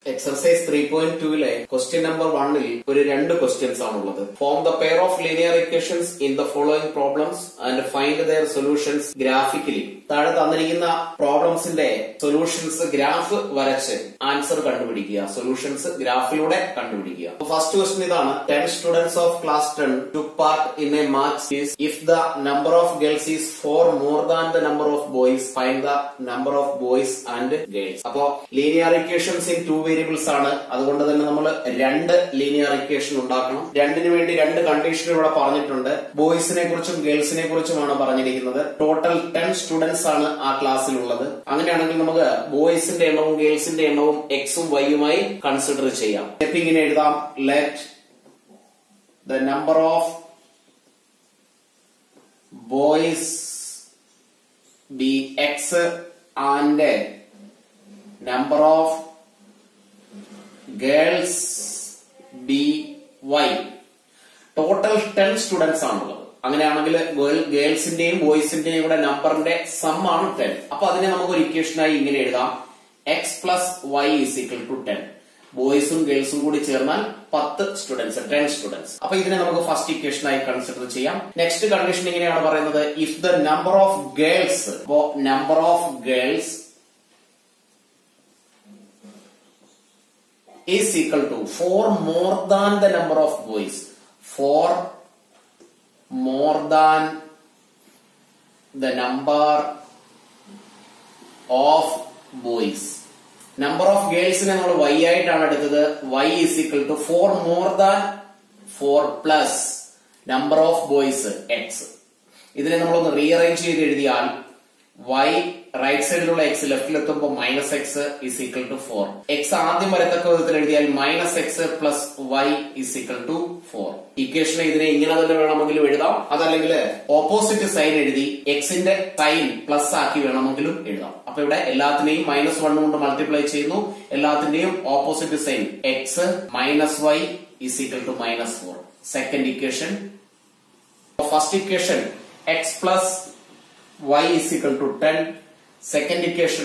Exercise three point ടൂവിലെ question number വണ്ണിൽ ഒരു രണ്ട് ക്വസ്റ്റ്യൻസ് ആണുള്ളത് form the pair of linear equations in the following problems and find their solutions graphically താഴെ തന്നിരിക്കുന്ന പ്രോബ്ലംസിന്റെ സൊല്യൂഷൻസ് ഗ്രാഫ് വരച്ച് ആൻസർ കണ്ടുപിടിക്കുക സൊല്യൂഷൻസ് ഗ്രാഫിലൂടെ കണ്ടുപിടിക്കുക ഫസ്റ്റ് ക്വസ്റ്റ്യൻ ഇതാണ് ten students of class ten took part in a match is if the number of girls is four more than the number of boys find the number of boys and girls അപ്പോ linear equations in two variables ആണ് അതുകൊണ്ട് തന്നെ നമ്മൾ രണ്ട് linear equation ഉണ്ടാക്കണം രണ്ടിന് വേണ്ടി രണ്ട് കണ്ടീഷൻ ഇവിടെ പറഞ്ഞിട്ടുണ്ട് ബോയ്സിനെ കുറിച്ചും ഗേൾസിനെ കുറിച്ചുമാണ് പറഞ്ഞിരിക്കുന്നത് ടോട്ടൽ ടെൻ സ്റ്റുഡൻസ് ആണ് ആ ക്ലാസ്സിലുള്ളത് അങ്ങനെയാണെങ്കിൽ നമുക്ക് ബോയ്സിന്റെ എണ്ണവും ഗേൾസിന്റെ എണ്ണവും എക്സും വൈയുമായി കൺസിഡർ ചെയ്യാം സ്റ്റെപ്പ് ഇങ്ങനെ എഴുതാം let the number of boys be x and number of girls be y total ten students ആണുള്ളത് അങ്ങനെയാണെങ്കിൽ ഗേൾസിന്റെയും ബോയ്സിന്റെയും കൂടെ നമ്പറിന്റെ സം ആണ് ടെൻ അപ്പൊ അതിനെ നമുക്ക് ഒരു ഇക്വേഷനായി ഇങ്ങനെ എഴുതാം x plus y is equal to ten ബോയ്സും ഗേൾസും കൂടി ചേർന്നാൽ പത്ത് സ്റ്റുഡൻസ് ടെൻ സ്റ്റുഡൻസ് അപ്പൊ ഇതിനെ നമുക്ക് ഫസ്റ്റ് ഇക്വേഷനായി കൺസിഡർ ചെയ്യാം നെക്സ്റ്റ് കണ്ടീഷൻ ഇങ്ങനെയാണ് പറയുന്നത് if the number of girls അപ്പോ number of girls is equal to 4 more than the number of boys 4 more than the number of boys number of ഗേൾസിനെ നമ്മൾ വൈ ആയിട്ടാണ് എടുത്തത് y is equal to four more than four plus number of boys x ഇതിനെ നമ്മളൊന്ന് rearrange ചെയ്ത് എഴുതിയാൽ Y right സൈഡിലുള്ള x ലെഫ്റ്റിൽ എത്തുമ്പോൾ minus x is equal to four x ആദ്യം വരത്തക്ക വിധത്തിൽ എഴുതിയാൽ minus x plus y is equal to four ഇക്വേഷനെ ഇതിനെ ഇങ്ങനെ തന്നെ വേണമെങ്കിലും എഴുതാം അതല്ലെങ്കിൽ ഓപ്പോസിറ്റ് സൈൻ എഴുതി എക്സിന്റെ സൈൻ പ്ലസ് ആക്കി വേണമെങ്കിലും എഴുതാം അപ്പൊ ഇവിടെ എല്ലാത്തിനെയും മൈനസ് വൺ കൊണ്ട് മൾട്ടിപ്ലൈ ചെയ്യുന്നു എല്ലാത്തിന്റെയും opposite sign x minus y is equal to minus four second equation first equation x plus y is equal to 10 second equation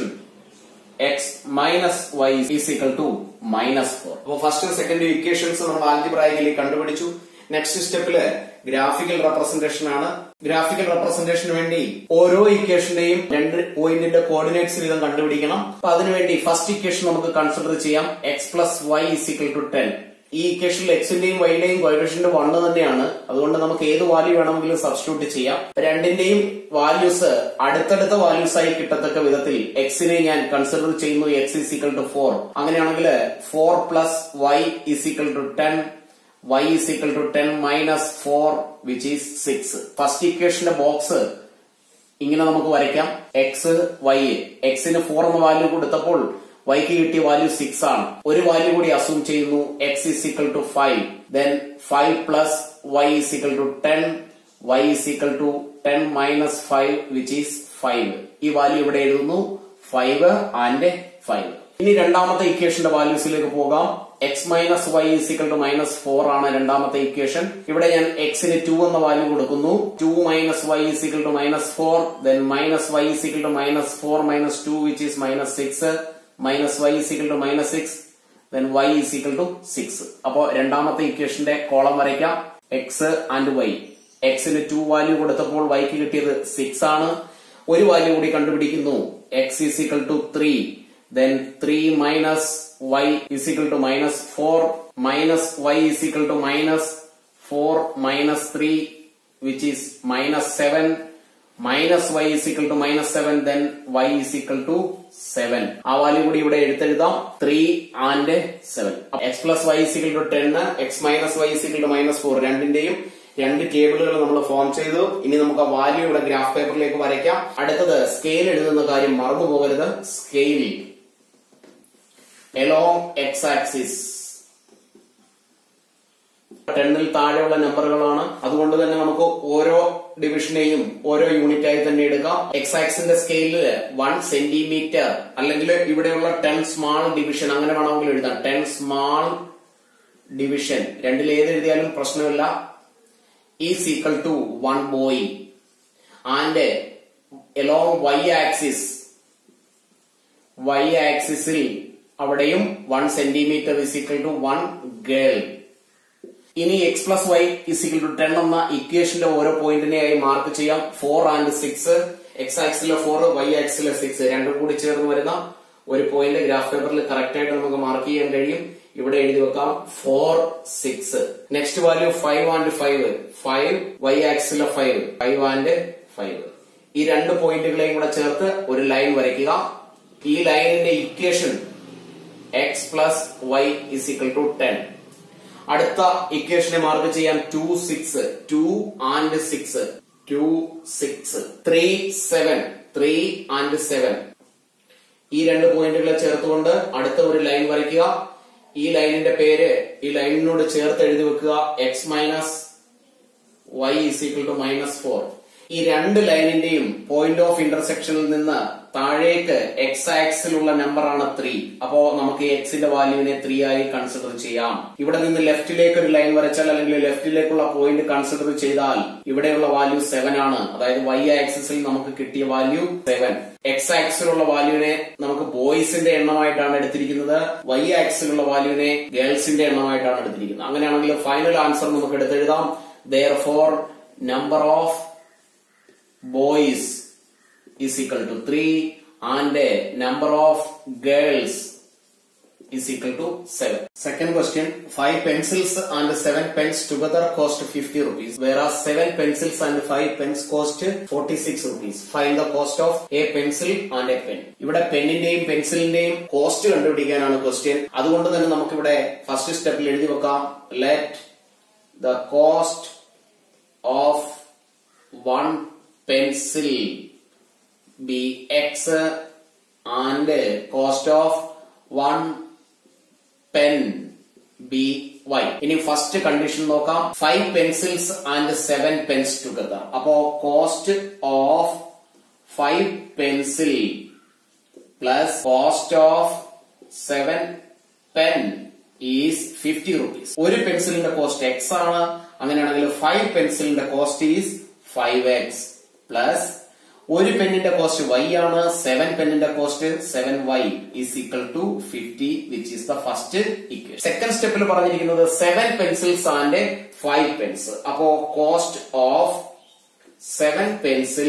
x minus y is equal to minus 4 അപ്പോൾ first second equations നമ്മൾ algebraically കണ്ടുപിടിച്ചു next സ്റ്റെപ്പില് graphical representation ആണ് graphical റെപ്രസെന്റേഷന് വേണ്ടി ഓരോ ഇക്വേഷന്റെയും രണ്ട് പോയിന്റിന്റെ കോർഡിനേറ്റ്സ് വീതം കണ്ടുപിടിക്കണം അപ്പൊ അതിനുവേണ്ടി ഫസ്റ്റ് ഇക്വേഷൻ നമുക്ക് കൺസിഡർ ചെയ്യാം x plus y is equal to ten ഈ ഇക്വേഷനിൽ എക്സിന്റെയും വൈയുടെയും കോയിഫിഷ്യന്റ് വണ്ണ് തന്നെയാണ് അതുകൊണ്ട് നമുക്ക് ഏത് വാല്യൂ വേണമെങ്കിലും സബ്സ്റ്റിറ്റ്യൂട്ട് ചെയ്യാം രണ്ടിന്റെയും വാല്യൂസ് അടുത്തടുത്ത വാല്യൂസ് ആയി കിട്ടത്തക്ക വിധത്തിൽ എക്സിനെ ഞാൻ കൺസിഡർ ചെയ്യുന്നു x is equal to four അങ്ങനെയാണെങ്കിൽ four plus y is equal to ten y is equal to ten minus four which is six first ഇക്വേഷന്റെ ബോക്സ് ഇങ്ങനെ നമുക്ക് വരയ്ക്കാം എക്സ് വൈ എക്സിന് ഫോർ എന്ന വാല്യൂ കൊടുത്തപ്പോൾ വൈക്ക് കിട്ടിയ വാല്യൂ സിക്സ് ആണ് ഒരു വാല്യൂ കൂടി അസ്യൂം ചെയ്യുന്നു x is equal to five then five plus y is equal to ten y is equal to ten minus five which is five ഈ വാല്യൂ ഇവിടെ എഴുതുന്നു ഫൈവ് ആൻഡ് ഫൈവ് ഇനി രണ്ടാമത്തെ ഇക്വേഷന്റെ വാല്യൂസിലേക്ക് പോകാം x minus y is equal to minus four ആണ് രണ്ടാമത്തെ ഇക്വേഷൻ ഇവിടെ ഞാൻ എക്സിന് ടു എന്ന വാല്യൂ കൊടുക്കുന്നു two minus y is equal to minus four then minus y is equal to minus four minus two which is minus six minus y is equal to minus six then y is equal to six അപ്പോ രണ്ടാമത്തെ ഇക്വേഷന്റെ column വരയ്ക്കാം x and y എക്സിന് two value കൊടുത്തപ്പോൾ വൈക്ക് കിട്ടിയത് six ആണ് ഒരു വാല്യൂ കൂടി കണ്ടുപിടിക്കുന്നു x is equal to three then 3 minus y is equal to minus 4 minus y is equal to minus 4 minus 3 which is minus 7 minus y is equal to minus 7 then y is equal to 7 ആ value കൂടി ഇവിടെ എഴുത്തെഴുതാം 3 and 7 x plus y is equal to 10 x minus y is equal to minus 4 രണ്ടിന്റെയും രണ്ട് ടേബിളുകൾ നമ്മൾ form ചെയ്തു ഇനി നമുക്ക് ആ വാല്യൂ ഇവിടെ ഗ്രാഫ് പേപ്പറിലേക്ക് വരയ്ക്കാം അടുത്തത് സ്കെയിൽ എഴുതുന്ന കാര്യം മറന്നു പോകരുത് സ്കെയിൽ along x axis ടെന്നിൽ താഴെയുള്ള നമ്പറുകളാണ് അതുകൊണ്ട് തന്നെ നമുക്ക് ഓരോ ഡിവിഷനെയും ഓരോ യൂണിറ്റ് ആയി തന്നെ എടുക്കാം എക്സ് ആക്സിന്റെ സ്കെയിലിൽ വൺ സെന്റിമീറ്റർ അല്ലെങ്കിൽ ഇവിടെയുള്ള ടെൻ സ്മാൾ ഡിവിഷൻ അങ്ങനെ വേണമെങ്കിൽ എഴുതാം ടെൻ സ്മാൾ ഡിവിഷൻ രണ്ടിൽ ഏത് എഴുതിയാലും പ്രശ്നമില്ല is equal to one boy and along y axis y ആക്സിസിൽ അവിടെയും one centimetre is equal to one girl ഇനി x plus y is equal to ten എന്ന ഇക്വേഷന്റെ ഓരോ പോയിന്റിനെയായി മാർക്ക് ചെയ്യാം ഫോർ ആൻഡ് സിക്സ് എക്സ് ആക്സിലെ ഫോർ വൈ ആക്സിലെ സിക്സ് രണ്ടും കൂടി ചേർന്ന് വരുന്ന ഒരു പോയിന്റ് ഗ്രാഫ് പേപ്പറിൽ കറക്റ്റ് ആയിട്ട് നമുക്ക് മാർക്ക് ചെയ്യാൻ കഴിയും ഇവിടെ എഴുതി വെക്കാം four six next value five and five five y ആക്സിലെ ഫൈവ് ഫൈവ് ആൻഡ് ഫൈവ് ഈ രണ്ട് പോയിന്റുകളെയും കൂടെ ചേർത്ത് ഒരു ലൈൻ വരയ്ക്കുക ഈ ലൈനിന്റെ equation x plus y is equal to ten അടുത്ത ഇക്വേഷനെ മാർക്ക് ചെയ്യാൻ two six two and six two six three seven three and seven ഈ രണ്ട് പോയിന്റുകളെ ചേർത്തുകൊണ്ട് അടുത്ത ഒരു ലൈൻ വരയ്ക്കുക ഈ ലൈനിന്റെ പേര് ഈ ലൈനിനോട് ചേർത്ത് എഴുതി വെക്കുക x minus y is equal to minus four ഈ രണ്ട് ലൈനിന്റെയും പോയിന്റ് ഓഫ് ഇന്റർസെക്ഷനിൽ നിന്ന് താഴേക്ക് എക്സ് ആക്സിലുള്ള നമ്പർ ആണ് ത്രീ അപ്പോ നമുക്ക് എക്സിന്റെ വാല്യൂവിനെ ത്രീ ആയി കൺസിഡർ ചെയ്യാം ഇവിടെ നിന്ന് ലെഫ്റ്റിലേക്ക് ഒരു ലൈൻ വരച്ചാൽ അല്ലെങ്കിൽ ലെഫ്റ്റിലേക്കുള്ള പോയിന്റ് കൺസിഡർ ചെയ്താൽ ഇവിടെയുള്ള വാല്യൂ സെവൻ ആണ് അതായത് വൈ ആക്സിസിൽ നമുക്ക് കിട്ടിയ വാല്യൂ സെവൻ എക്സ് ആക്സിലുള്ള വാല്യൂവിനെ നമുക്ക് ബോയ്സിന്റെ എണ്ണമായിട്ടാണ് എടുത്തിരിക്കുന്നത് വൈ ആക്സിലുള്ള വാല്യൂവിനെ ഗേൾസിന്റെ എണ്ണമായിട്ടാണ് എടുത്തിരിക്കുന്നത് അങ്ങനെയാണെങ്കിൽ ഫൈനൽ ആൻസർ നമുക്ക് എടുത്തെഴുതാം their four number of boys is equal to 3 and uh, number of girls is equal to 7. Second question, 5 pencils and 7 pens together cost 50 rupees whereas 7 pencils and 5 pens cost 46 rupees. Find the cost of a pencil and a pen. ഇവിടെ പെന്നിന്റെയും പെൻസിലിന്റെയും cost കണ്ടുപിടിക്കാനാണ് question അതുകൊണ്ട് തന്നെ നമുക്ക് ഇവിടെ first സ്റ്റെപ്പിൽ എഴുതി വെക്കാം let the cost of one pencil be x and cost of one pen be y ഇനി first condition നോക്കാം five pencils and seven pens together അപ്പോ cost of five pencil plus cost of seven pen is fifty rupees ഒരു പെൻസിലിന്റെ cost x ആണ് അങ്ങനെയാണെങ്കിൽ five പെൻസിലിന്റെ cost is five x plus ഒരു പെന്നിന്റെ കോസ്റ്റ് വൈ ആണ് സെവൻ പെന്നിന്റെ cost seven y is equal to fifty which is the first equation second സ്റ്റെപ്പിൽ പറഞ്ഞിരിക്കുന്നത് seven pencils and five pens അപ്പോ cost of seven pencil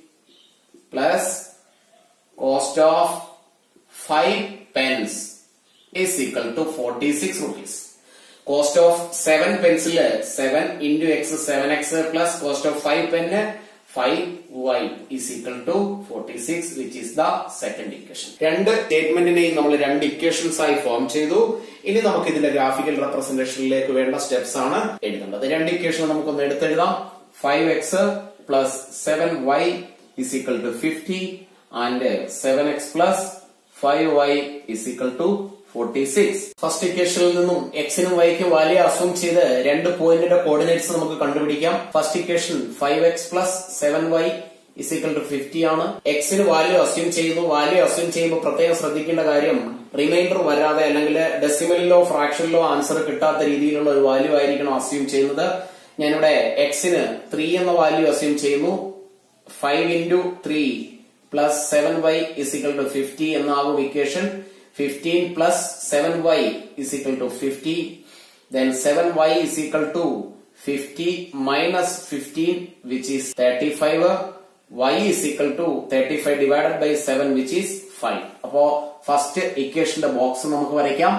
plus cost of five pens is equal to forty six rupees cost of seven pencil seven into x seven x plus cost of five pen five y is equal to forty six which is the second equation രണ്ട് സ്റ്റേറ്റ്മെന്റിനെയും നമ്മൾ രണ്ട് equations ആയി form ചെയ്തു ഇനി നമുക്ക് ഇതിന്റെ graphical റെപ്രസെന്റേഷനിലേക്ക് വേണ്ട സ്റ്റെപ്സ് ആണ് എഴുതേണ്ടത് രണ്ട് ഇക്വേഷൻ നമുക്കൊന്ന് എടുത്തെഴുതാം five x plus seven y is equal to fifty and seven x plus five y is equal to forty six first ഇക്വേഷനിൽ നിന്നും എക്സിനും വൈക്കും വാല്യൂ അസ്യൂം ചെയ്ത് രണ്ട് പോയിന്റിന്റെ കോർഡിനേറ്റ്സ് നമുക്ക് കണ്ടുപിടിക്കാം first equation five x plus seven y is equal to fifty ആണ് എക്സിന് value assume ചെയ്യുന്നു വാല്യൂ അസ്യൂം ചെയ്യുമ്പോൾ പ്രത്യേകം ശ്രദ്ധിക്കേണ്ട കാര്യം റിമൈൻഡർ വരാതെ അല്ലെങ്കിൽ ഡെസിമലിലോ ഫ്രാക്ഷനിലോ ആൻസർ കിട്ടാത്ത രീതിയിലുള്ള ഒരു വാല്യൂ ആയിരിക്കണം അസ്യൂം ചെയ്യുന്നത് ഞാനിവിടെ എക്സിന് ത്രീ എന്ന വാല്യൂ അസ്യൂം ചെയ്യുന്നു five into three plus seven y is equal to fifty എന്നാകും equation 15 plus 7y is equal to 50 then 7y is equal to 50 minus 15 which is 35 y is equal to 35 divided by 7 which is 5 അപ്പോ first ഇക്വേഷന്റെ box നമുക്ക് വരയ്ക്കാം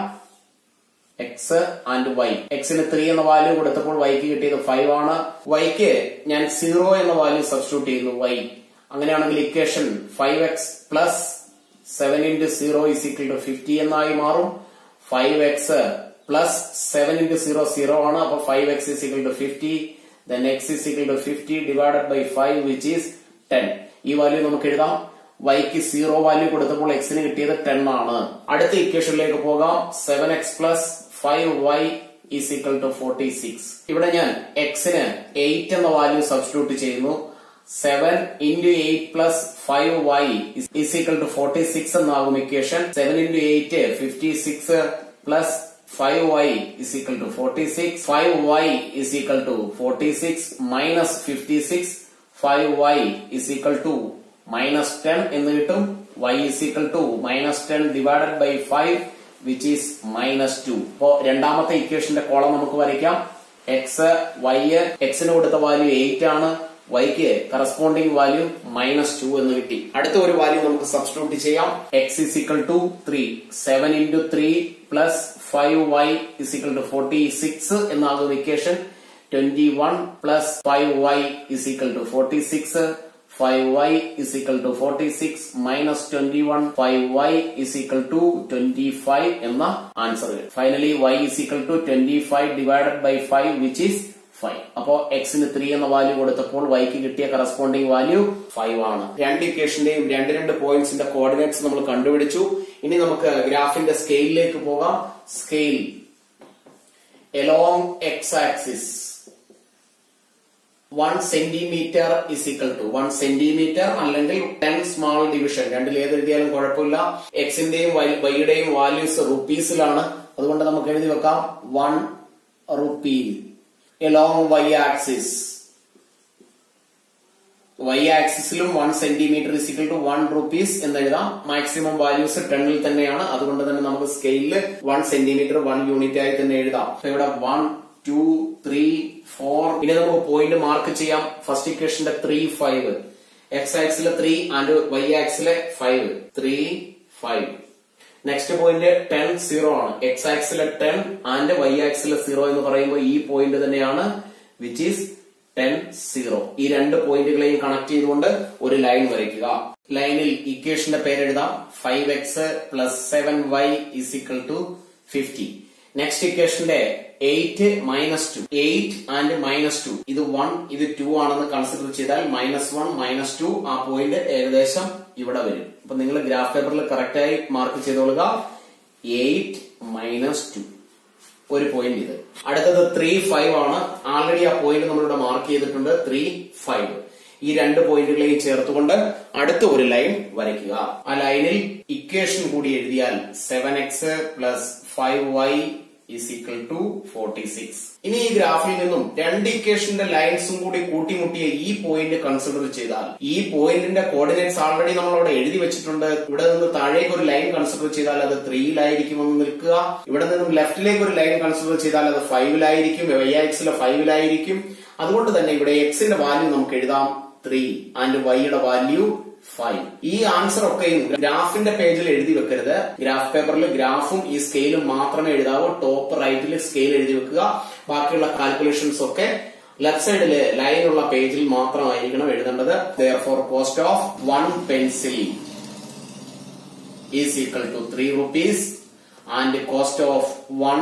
x and y എക്സിന് three എന്ന value കൊടുത്തപ്പോൾ വൈക്ക് കിട്ടിയത് ഫൈവ് ആണ് വൈക്ക് ഞാൻ സീറോ എന്ന വാല്യൂ സബ്സ്റ്റിറ്റ്യൂട്ട് ചെയ്യുന്നു വൈ അങ്ങനെയാണെങ്കിൽ equation five x plus seven into zero is equal to fifty എന്നായി മാറും five x plus seven into zero zero ആണ് അപ്പൊ five x is equal to fifty then x is equal to fifty divided by five which is ten ഈ value നമുക്ക് എഴുതാം വൈക്ക് zero value കൊടുത്തപ്പോൾ എക്സിന് കിട്ടിയത് ടെൻ ആണ് അടുത്ത ഇക്വേഷനിലേക്ക് പോകാം seven x plus five y is equal to forty six ഇവിടെ ഞാൻ എക്സിന് എയ്റ്റ് എന്ന വാല്യൂ സബ്സ്റ്റിറ്റ്യൂട്ട് ചെയ്യുന്നു seven into eight plus five y is equal to forty six എന്നാകും equation seven into eight fifty six plus five y is equal to forty six five y is equal to forty six minus fifty six five y is equal to minus ten എന്ന് കിട്ടും y is equal to minus ten divided by five which is minus two അപ്പോ രണ്ടാമത്തെ ഇക്വേഷന്റെ column നമുക്ക് വരയ്ക്കാം x y എക്സിന് കൊടുത്ത value eight ആണ് വൈക്ക് കറസ്പോണ്ടിങ് വാല്യൂ മൈനസ് ടു എന്ന് കിട്ടി അടുത്ത ഒരു വാല്യൂ നമുക്ക് സബ്സ്റ്റിറ്റ്യൂട്ട് ചെയ്യാം x is equal to three seven into three plus five y is equal to forty six എന്നാകുന്ന equation twenty one plus five y is equal to forty six five y is equal to forty six minus twenty one five y is equal to twenty five എന്ന answer finally y is equal to twenty five divided by five which is five അപ്പോ എക്സിന് three എന്ന value കൊടുത്തപ്പോൾ വൈക്ക് കിട്ടിയ corresponding value five ആണ് രണ്ട് ഇക്വേഷന്റെയും രണ്ട് രണ്ട് പോയിന്റ്സിന്റെ കോർഡിനേറ്റ്സ് നമ്മൾ കണ്ടുപിടിച്ചു ഇനി നമുക്ക് ഗ്രാഫിന്റെ സ്കെയിലിലേക്ക് പോകാം scale along x axis one centimetre is equal to one centimetre അല്ലെങ്കിൽ ടെൻ സ്മാൾ ഡിവിഷൻ രണ്ടിൽ ഏത് എഴുതിയാലും കുഴപ്പമില്ല എക്സിന്റെയും വൈയുടെയും വാല്യൂസ് റുപ്പീസിലാണ് അതുകൊണ്ട് നമുക്ക് എഴുതി വെക്കാം one rupee along y axis y ആക്സിസിലും one centimetre is equal to one rupees എന്ന് എഴുതാം മാക്സിമം വാല്യൂസ് ടെണ്ണിൽ തന്നെയാണ് അതുകൊണ്ട് തന്നെ നമുക്ക് സ്കെയിലിൽ വൺ സെന്റിമീറ്റർ വൺ യൂണിറ്റ് ആയി തന്നെ എഴുതാം അപ്പൊ ഇവിടെ വൺ ടു ത്രീ ഫോർ ഇനി നമുക്ക് പോയിന്റ് മാർക്ക് ചെയ്യാം ഫസ്റ്റ് ഇക്വേഷന്റെ ത്രീ ഫൈവ് എക്സ് ആക്സിലെ ത്രീ ആൻഡ് വൈ ആക്സിലെ five three five next point ten zero ആണ് എക്സ് ആക്സിലെ ടെൻ ആൻഡ് വൈ ആക്സിലെ സീറോ എന്ന് പറയുമ്പോൾ ഈ പോയിന്റ് തന്നെയാണ് വിച്ച് ഈസ് ടെൻ സീറോ ഈ രണ്ട് പോയിന്റുകളെയും കണക്ട് ചെയ്തുകൊണ്ട് ഒരു ലൈൻ വരയ്ക്കുക ലൈനിൽ ഇക്വേഷന്റെ പേരെഴുതാം five x plus seven y is equal to fifty next ഇക്വേഷന്റെ eight minus two eight and minus two ഇത് വൺ ഇത് ടു ആണെന്ന് കൺസിഡർ ചെയ്താൽ മൈനസ് വൺ മൈനസ് ടു ആ പോയിന്റ് ഏകദേശം ഇവിടെ വരും അപ്പൊ നിങ്ങൾ ഗ്രാഫ് പേപ്പറിൽ കറക്റ്റായി മാർക്ക് ചെയ്തോളുക എയ്റ്റ് മൈനസ് ടു ഒരു പോയിന്റ് ഇത് അടുത്തത് ത്രീ ഫൈവ് ആണ് ആൾറെഡി ആ പോയിന്റ് നമ്മളിവിടെ മാർക്ക് ചെയ്തിട്ടുണ്ട് ത്രീ ഫൈവ് ഈ രണ്ട് പോയിന്റുകളെയും ചേർത്തുകൊണ്ട് അടുത്ത ഒരു ലൈൻ വരയ്ക്കുക ആ ലൈനിൽ ഇക്വേഷൻ കൂടി എഴുതിയാൽ seven x plus five y is equal to forty six ഇനി ഈ ഗ്രാഫിൽ നിന്നും രണ്ട് ഇക്വേഷന്റെ ലൈൻസും കൂടി കൂട്ടിമുട്ടിയ ഈ പോയിന്റ് കൺസിഡർ ചെയ്താൽ ഈ പോയിന്റിന്റെ കോർഡിനേറ്റ്സ് ആൾറെഡി നമ്മൾ അവിടെ എഴുതി വെച്ചിട്ടുണ്ട് ഇവിടെ നിന്ന് താഴേക്ക് ഒരു ലൈൻ കൺസിഡർ ചെയ്താൽ അത് ത്രീയിലായിരിക്കുമെന്ന് നിൽക്കുക ഇവിടെ നിന്നും ലെഫ്റ്റിലേക്ക് ഒരു ലൈൻ കൺസിഡർ ചെയ്താൽ അത് ഫൈവിലായിരിക്കും വൈ ആക്സിലെ ഫൈവിലായിരിക്കും അതുകൊണ്ട് തന്നെ ഇവിടെ എക്സിന്റെ വാല്യൂ നമുക്ക് എഴുതാം ത്രീ ആൻഡ് വൈയുടെ വാല്യൂ ഫൈവ് ഈ ആൻസർ ഒക്കെയും ഗ്രാഫിന്റെ പേജിൽ എഴുതി വെക്കരുത് ഗ്രാഫ് പേപ്പറിൽ ഗ്രാഫും ഈ സ്കെയിലും മാത്രമേ എഴുതാവൂ ടോപ്പ് റൈറ്റിൽ സ്കെയിൽ എഴുതി വെക്കുക ബാക്കിയുള്ള കാൽക്കുലേഷൻസ് ഒക്കെ ലെഫ്റ്റ് സൈഡില് ലൈനുള്ള പേജിൽ മാത്രമായിരിക്കണം എഴുതേണ്ടത് therefore cost of one pencil is equal to three rupees and cost of one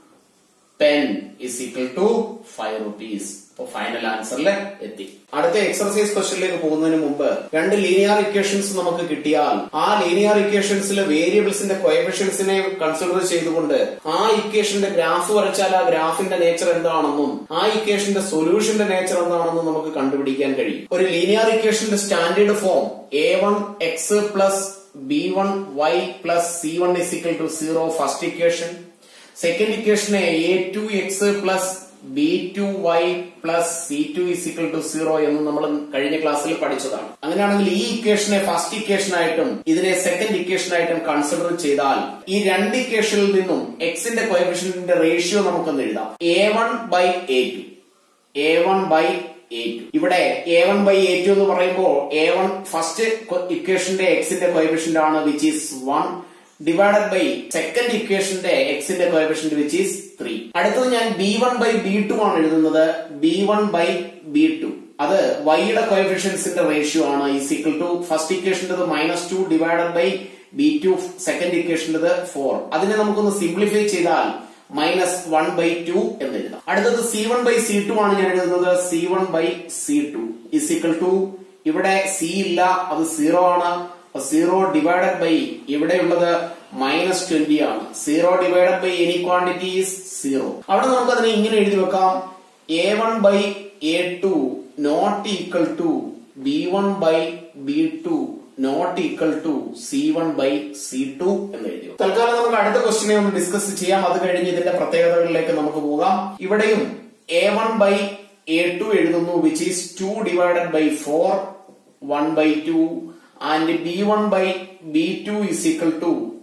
pen is equal to five rupees അപ്പൊ ഫൈനൽ ആൻസറിൽ എത്തി അടുത്ത എക്സർസൈസ് ക്വസ്റ്റ്യനിലേക്ക് പോകുന്നതിന് മുമ്പ് രണ്ട് ലീനിയർ ഇക്വേഷൻസ് നമുക്ക് കിട്ടിയാൽ ആ ലീനിയർ ഇക്വേഷൻസിലെ വേരിയബിൾസിന്റെ കോയഫിഷ്യൻസിനെ കൺസിഡർ ചെയ്തുകൊണ്ട് ആ ഇക്വേഷന്റെ ഗ്രാഫ് വരച്ചാൽ ആ ഗ്രാഫിന്റെ നേച്ചർ എന്താണെന്നും ആ ഇക്വേഷന്റെ സൊല്യൂഷന്റെ നേച്ചർ എന്താണെന്നും നമുക്ക് കണ്ടുപിടിക്കാൻ കഴിയും ഒരു ലീനിയർ ഇക്വേഷന്റെ standard form a one x plus b one y plus c one is equal to zero first equation second ഇക്വേഷന് a two x plus b two y plus c two is equal to zero എന്ന് നമ്മൾ കഴിഞ്ഞ ക്ലാസ്സിൽ പഠിച്ചതാണ് അങ്ങനെയാണെങ്കിൽ ഈ ഇക്വേഷനെ first equation ആയിട്ടും ഇതിനെ സെക്കൻഡ് ഇക്വേഷൻ ആയിട്ടും കൺസിഡർ ചെയ്താൽ ഈ രണ്ട് ഇക്വേഷനിൽ നിന്നും എക്സിന്റെ കോയഫിഷ്യന്റിന്റെ റേഷ്യോ നമുക്കൊന്ന് എഴുതാം a one by a two a one by a two ഇവിടെ a one by a two എന്ന് പറയുമ്പോൾ എ വൺ ഫസ്റ്റ് ഇക്വേഷന്റെ എക്സിന്റെ കോയഫിഷ്യന്റ് ആണ് which is one divided by second ഇക്വേഷന്റെ എക്സിന്റെ കോയഫിഷ്യന്റ് വിച്ച് ഈസ് ത്രീ അടുത്തത് ഞാൻ b one by b two ആണ് എഴുതുന്നത് b one by b two അത് വൈയുടെ കോയഫിഷ്യൻസിന്റെ റേഷ്യോ ആണ് ഈസ് ഈക്വൽ ടു ഫസ്റ്റ് ഇക്വേഷന്റെ minus two divided by b to second ഇക്വേഷന്റെ ഫോർ അതിനെ നമുക്കൊന്ന് സിംപ്ലിഫൈ ചെയ്താൽ മൈനസ് വൺ ബൈ ടു എന്ന് എഴുതാം അടുത്തത് c one by c two ആണ് ഞാൻ എഴുതുന്നത് c one by c two is equal to ഇവിടെ സി ഇല്ല അത് സീറോ ആണ് സീറോ ഡിവൈഡഡ് ബൈ ഇവിടെയുള്ളത് മൈനസ് ട്വന്റി ആണ് zero divided by any quantity is zero അവിടെ നമുക്ക് അതിനെ ഇങ്ങനെ എഴുതി വെക്കാം a one by a two not equal to b one by b two not equal to c one by c two എന്ന് എഴുതി വെക്കാം. തൽക്കാലം നമുക്ക് അടുത്ത ക്വസ്റ്റിനെ ഒന്ന് ഡിസ്കസ് ചെയ്യാം അത് കഴിഞ്ഞ് ഇതിന്റെ പ്രത്യേകതകളിലേക്ക് നമുക്ക് പോകാം ഇവിടെയും a one by a two എഴുതുന്നു which is two divided by four one by two and b one by b two is equal to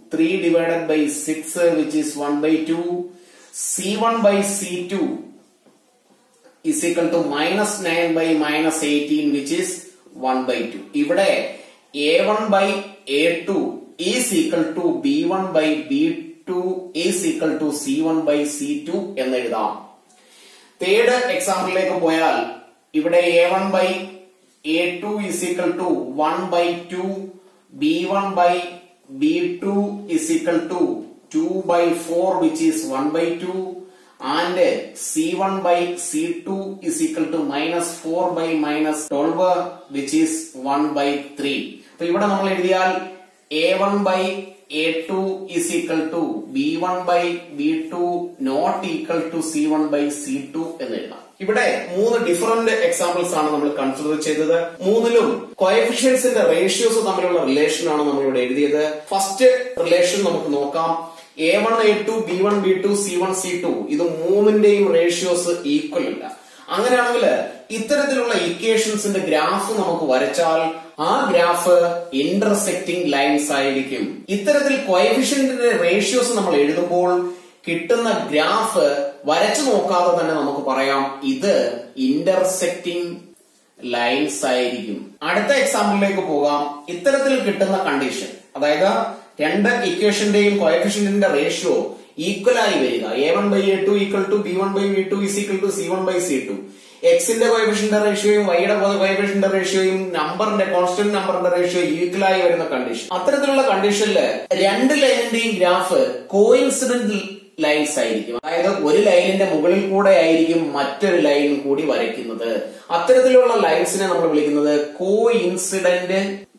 three divided by six which is one by two c one by c two is equal to minus 9 by minus 18 which is 1 by 2. ഇവിടെ a1 by a2 is equal to b1 by b2 is equal to c1 by c2 എന്ന് എഴുതാം third എക്സാമ്പിളിലേക്ക് പോയാൽ ഇവിടെ a1 by a2 is equal to 1 by 2 b1 by b2 is equal to 2 by 4 which is 1 by 2 and C1 by C2 is equal to minus 4 by minus 12 which is 1 by 3. അപ്പൊ ഇവിടെ നമ്മൾ എഴുതിയാൽ A1 by A2 is equal to B1 by B2 not equal to C1 by C2 എന്ന് എഴുതാം ഇവിടെ മൂന്ന് different examples ആണ് നമ്മൾ കൺസിഡർ ചെയ്തത് മൂന്നിലും കോയഫിഷ്യൻസിന്റെ റേഷ്യോസ് തമ്മിലുള്ള റിലേഷൻ ആണ് നമ്മൾ ഇവിടെ എഴുതിയത് ഫസ്റ്റ് റിലേഷൻ നമുക്ക് നോക്കാം a one a two b one b two c one c two ഇത് മൂന്നിന്റെയും റേഷ്യോസ് ഈക്വൽ അല്ല അങ്ങനെയാണെങ്കിൽ ഇത്തരത്തിലുള്ള ഇക്വേഷൻസിന്റെ ഗ്രാഫ് നമുക്ക് വരച്ചാൽ ആ ഗ്രാഫ് ഇന്റർസെക്റ്റിംഗ് ലൈൻസ് ആയിരിക്കും ഇത്തരത്തിൽ കോയഫിഷ്യന്റിന്റെ റേഷ്യോസ് നമ്മൾ എഴുതുമ്പോൾ കിട്ടുന്ന ഗ്രാഫ് വരച്ചു നോക്കാതെ തന്നെ നമുക്ക് പറയാം ഇത് ഇന്റർസെക്റ്റിംഗ് ലൈൻസ് ആയിരിക്കും അടുത്ത എക്സാമ്പിളിലേക്ക് പോകാം ഇത്തരത്തിൽ കിട്ടുന്ന കണ്ടീഷൻ അതായത് രണ്ട് ഇക്വേഷന്റെയും കോയഫിഷ്യന്റിന്റെ റേഷ്യോ ഈക്വൽ ആയി വരിക a one by a two equal to b one by b two is equal to c one by c two എക്സിന്റെ കോയഫിഷ്യന്റെ റേഷ്യോയും വൈയുടെ കോയഫിഷ്യന്റെ റേഷ്യോയും നമ്പറിന്റെ കോൺസ്റ്റന്റ് നമ്പറിന്റെ റേഷ്യോ ഈക്വൽ ആയി വരുന്ന കണ്ടീഷൻ അത്തരത്തിലുള്ള കണ്ടീഷനില് രണ്ട് ലൈനിന്റെയും ഗ്രാഫ് കോയിൻസിഡന്റ് ലൈൻസ് ആയിരിക്കും അതായത് ഒരു ലൈനിന്റെ മുകളിൽ കൂടെ ആയിരിക്കും മറ്റൊരു ലൈൻ കൂടി വരയ്ക്കുന്നത് അത്തരത്തിലുള്ള ലൈൻസിനെ നമ്മൾ വിളിക്കുന്നത് കോ ഇൻസിഡന്റ്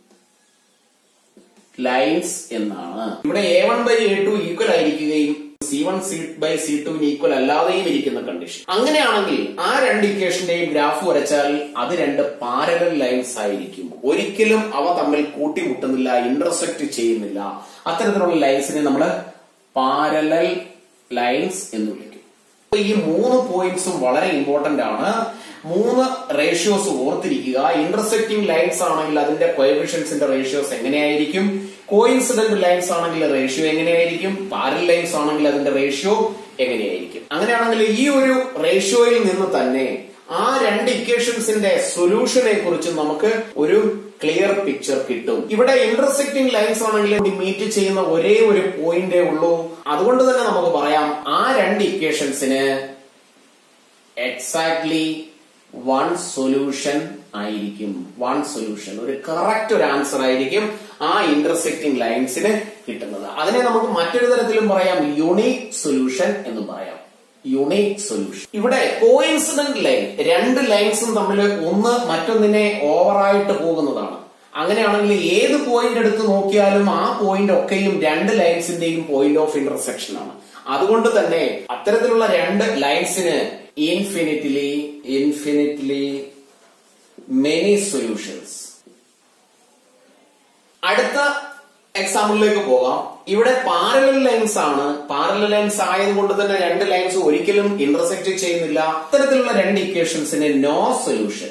ലൈൻസ് എന്നാണ് ഇവിടെ a one by a two equal ആയിരിക്കുകയും c one c by c ടുവിന് ഈക്വൽ അല്ലാതെയും ഇരിക്കുന്ന കണ്ടീഷൻ അങ്ങനെയാണെങ്കിൽ ആ രണ്ട് ഇക്വേഷന്റെയും ഗ്രാഫ് വരച്ചാൽ അത് രണ്ട് പാരലൽ ലൈൻസ് ആയിരിക്കും ഒരിക്കലും അവ തമ്മിൽ കൂട്ടിമുട്ടുന്നില്ല ഇന്റർസെക്ട് ചെയ്യുന്നില്ല അത്തരത്തിലുള്ള ലൈൻസിനെ നമ്മൾ പാരലൽ ലൈൻസ് എന്ന് വിളിക്കും അപ്പൊ ഈ മൂന്ന് പോയിന്റ്സും വളരെ ഇമ്പോർട്ടന്റ് ആണ് മൂന്ന് റേഷ്യോസ് ഓർത്തിരിക്കുക ഇന്റർസെക്റ്റിംഗ് ലൈൻസ് ആണെങ്കിൽ അതിന്റെ കോയഫിഷ്യൻസിന്റെ റേഷ്യോസ് എങ്ങനെയായിരിക്കും കോയിൻസിഡന്റ് ലൈൻസ് ആണെങ്കിൽ റേഷ്യോ എങ്ങനെയായിരിക്കും പാരൽ ലൈൻസ് ആണെങ്കിൽ അതിന്റെ റേഷ്യോ എങ്ങനെയായിരിക്കും അങ്ങനെയാണെങ്കിൽ ഈ ഒരു റേഷ്യോയിൽ നിന്ന് തന്നെ ആ രണ്ട് ഇക്വേഷൻസിന്റെ സൊല്യൂഷനെ കുറിച്ച് നമുക്ക് ഒരു ക്ലിയർ പിക്ചർ കിട്ടും ഇവിടെ ഇന്റർസെക്റ്റിംഗ് ലൈൻസ് ആണെങ്കിൽ മീറ്റ് ചെയ്യുന്ന ഒരേ ഒരു പോയിന്റേ ഉള്ളൂ അതുകൊണ്ട് തന്നെ നമുക്ക് പറയാം ആ രണ്ട് ഇക്വേഷൻസിന് എക്സാക്ട്ലി വൺ സൊല്യൂഷൻ ആയിരിക്കും വൺ സൊല്യൂഷൻ ഒരു കറക്റ്റ് ഒരു ആൻസർ ആയിരിക്കും ആ ഇന്റർസെക്റ്റിംഗ് ലൈൻസിന് കിട്ടുന്നത് അതിനെ നമുക്ക് മറ്റൊരു തരത്തിലും പറയാം യുണീക് സൊല്യൂഷൻ എന്നും പറയാം യുണീക് സൊല്യൂഷൻ ഇവിടെ കോയിൻസിഡന്റ് ലൈൻ രണ്ട് ലൈൻസും തമ്മിൽ ഒന്ന് മറ്റൊന്നിനെ ഓവറായിട്ട് പോകുന്നതാണ് അങ്ങനെയാണെങ്കിൽ ഏത് പോയിന്റ് എടുത്ത് നോക്കിയാലും ആ പോയിന്റ് ഒക്കെയും രണ്ട് ലൈൻസിന്റെയും പോയിന്റ് ഓഫ് ഇന്റർസെക്ഷൻ ആണ് അതുകൊണ്ട് തന്നെ അത്തരത്തിലുള്ള രണ്ട് ലൈൻസിന് ഇൻഫിനിറ്റ്ലി ഇൻഫിനിറ്റ്ലി മെനി സൊല്യൂഷൻസ് അടുത്ത എക്സാമ്പിളിലേക്ക് പോകാം ഇവിടെ പാരലൽ ലൈൻസ് ആണ് പാരലൽ ലൈൻസ് ആയതുകൊണ്ട് തന്നെ രണ്ട് ലൈൻസ് ഒരിക്കലും ഇന്റർസെക്ട് ചെയ്യുന്നില്ല അത്തരത്തിലുള്ള രണ്ട് ഇക്വേഷൻസിന് നോ സൊല്യൂഷൻ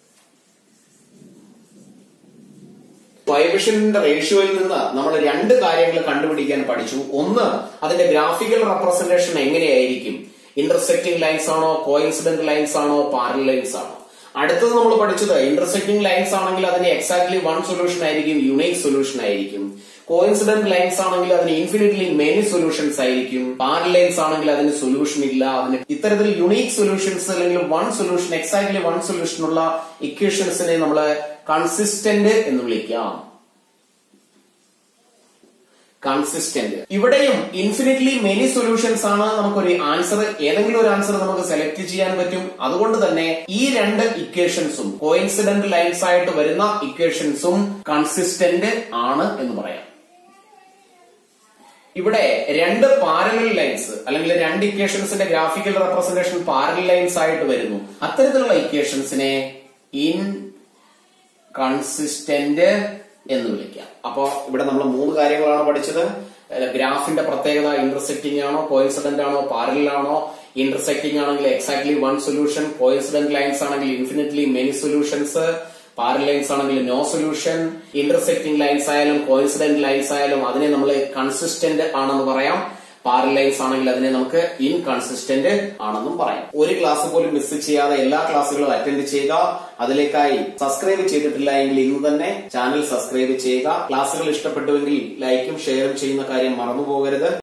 കോയഫിഷ്യന്റിന്റെ റേഷ്യോയിൽ നിന്ന് നമ്മൾ രണ്ട് കാര്യങ്ങൾ കണ്ടുപിടിക്കാൻ പഠിച്ചു ഒന്ന് അതിന്റെ ഗ്രാഫിക്കൽ റെപ്രസെന്റേഷൻ എങ്ങനെയായിരിക്കും ഇന്റർസെക്റ്റിംഗ് ലൈൻസ് ആണോ കോയിൻസിഡന്റ് ലൈൻസ് ആണോ പാരൽ ലൈൻസ് ആണോ അടുത്തത് നമ്മൾ പഠിച്ചത് ഇന്റർസെക്റ്റിംഗ് ലൈൻസ് ആണെങ്കിൽ അതിന് എക്സാക്ട്ലി വൺ സൊല്യൂഷൻ ആയിരിക്കും യുണീക് സൊല്യൂഷൻ ആയിരിക്കും കോയിൻസിഡന്റ് ലൈൻസ് ആണെങ്കിൽ അതിന് ഇൻഫിനിറ്റ്ലി മെനി സൊല്യൂഷൻസ് ആയിരിക്കും പാരൽ ലൈൻസ് ആണെങ്കിൽ അതിന് സൊല്യൂഷൻ ഇല്ല അതിന് ഇത്തരത്തിൽ യുണീക് സൊല്യൂഷൻസ് അല്ലെങ്കിൽ one solution exactly one solution ഉള്ള ഇക്വേഷൻസിനെ നമ്മൾ കൺസിസ്റ്റന്റ് എന്ന് വിളിക്കാം കൺസിസ്റ്റന്റ് ഇവിടെയും ഇൻഫിനിറ്റ്ലി മെനി സൊല്യൂഷൻസ് ആണ് നമുക്കൊരു ആൻസർ ഏതെങ്കിലും ഒരു ആൻസർ നമുക്ക് സെലക്ട് ചെയ്യാൻ പറ്റും അതുകൊണ്ട് തന്നെ ഈ രണ്ട് ഇക്വേഷൻസും കോയിൻസിഡന്റ് ലൈൻസ് ആയിട്ട് വരുന്ന ഇക്വേഷൻസും കൺസിസ്റ്റന്റ് ആണ് എന്ന് പറയാം ഇവിടെ രണ്ട് പാരലൽ ലൈൻസ് അല്ലെങ്കിൽ രണ്ട് ഇക്വേഷൻസിന്റെ ഗ്രാഫിക്കൽ റെപ്രസെന്റേഷൻ പാരലൽ ലൈൻസ് ആയിട്ട് വരുന്നു അത്തരത്തിലുള്ള ഇക്വേഷൻസിനെ ഇൻ കൺസിസ്റ്റന്റ് എന്ന് വിളിക്കാം അപ്പോ ഇവിടെ നമ്മൾ മൂന്ന് കാര്യങ്ങളാണ് പഠിച്ചത് ഗ്രാഫിന്റെ പ്രത്യേകത ഇന്റർസെക്റ്റിംഗ് ആണോ കോയിൻസിഡന്റ് ആണോ പാരലൽ ആണോ ഇന്റർസെക്റ്റിംഗ് ആണെങ്കിൽ exactly one solution coincident lines ആണെങ്കിൽ ഇൻഫിനിറ്റ്ലി മെനി സൊല്യൂഷൻസ് പാരലൈൻസ് ആണെങ്കിൽ നോ സൊല്യൂഷൻ ഇന്റർസെക്ടിംഗ് ലൈൻസ് ആയാലും കോയിൻസിഡന്റ് ലൈൻസ് ആയാലും അതിനെ നമ്മൾ കൺസിസ്റ്റന്റ് ആണെന്ന് പറയാം പാരലൈൻസ് ആണെങ്കിൽ അതിനെ നമുക്ക് ഇൻകൺസിസ്റ്റന്റ് ആണെന്നും പറയാം ഒരു ക്ലാസ് പോലും മിസ് ചെയ്യാതെ എല്ലാ ക്ലാസ്സുകളും അറ്റൻഡ് ചെയ്യുക അതിലേക്കായി സബ്സ്ക്രൈബ് ചെയ്തിട്ടില്ല എങ്കിൽ ഇന്ന് തന്നെ ചാനൽ സബ്സ്ക്രൈബ് ചെയ്യുക ക്ലാസ്സുകൾ ഇഷ്ടപ്പെട്ടുവെങ്കിൽ ലൈക്കും ഷെയറും ചെയ്യുന്ന കാര്യം മറന്നു പോകരുത്